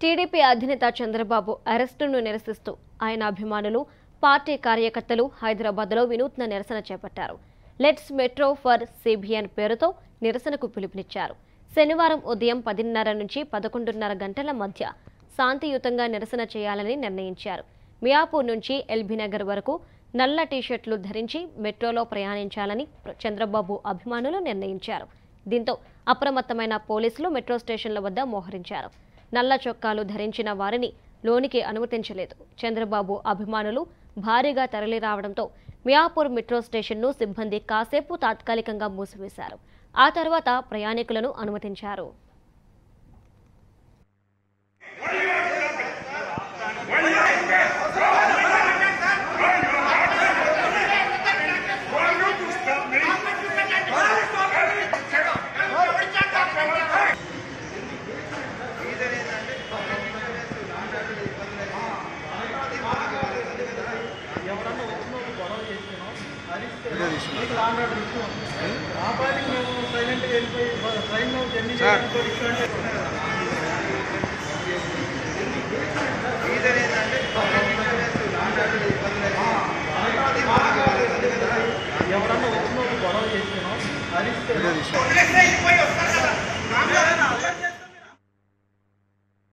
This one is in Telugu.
టీడీపీ అధినేత చంద్రబాబు అరెస్టును నిరసిస్తూ ఆయన అభిమానులు పార్టీ కార్యకర్తలు హైదరాబాద్లో వినూత్న నిరసన చేపట్టారు లెట్స్ మెట్రో ఫర్ సిబిఎన్ పేరుతో నిరసనకు పిలుపునిచ్చారు శనివారం ఉదయం పదిన్నర నుంచి పదకొండున్నర గంటల మధ్య శాంతియుతంగా నిరసన చేయాలని నిర్ణయించారు మియాపూర్ నుంచి ఎల్బీనగర్ వరకు నల్ల టీషర్ట్లు ధరించి మెట్రోలో ప్రయాణించాలని ప్ర- చంద్రబాబు అభిమానులు నిర్ణయించారు దీంతో అప్రమత్తమైన పోలీసులు మెట్రో స్టేషన్ల వద్ద మోహరించారు నల్ల చొక్కాలు ధరించిన వారిని లోనికి అనుమతించలేదు చంద్రబాబు అభిమానులు భారీగా తరలి రావడంతో మియాపూర్ మెట్రో స్టేషన్ను సిబ్బంది కాసేపు తాత్కాలికంగా మూసివేశారు ఆ తర్వాత ప్రయాణికులను అనుమతించారు ఎవరన్నా వచ్చినప్పుడు గొడవ చేసినాం అరిస్తే మీకు లాంగ్ ఆర్డర్ ఇష్యూ ఆ పాటికి మేము సైలెంట్గా వెళ్ళిపోయి ట్రైన్లో జర్నీ చేయడానికి ఇష్యూ అంటే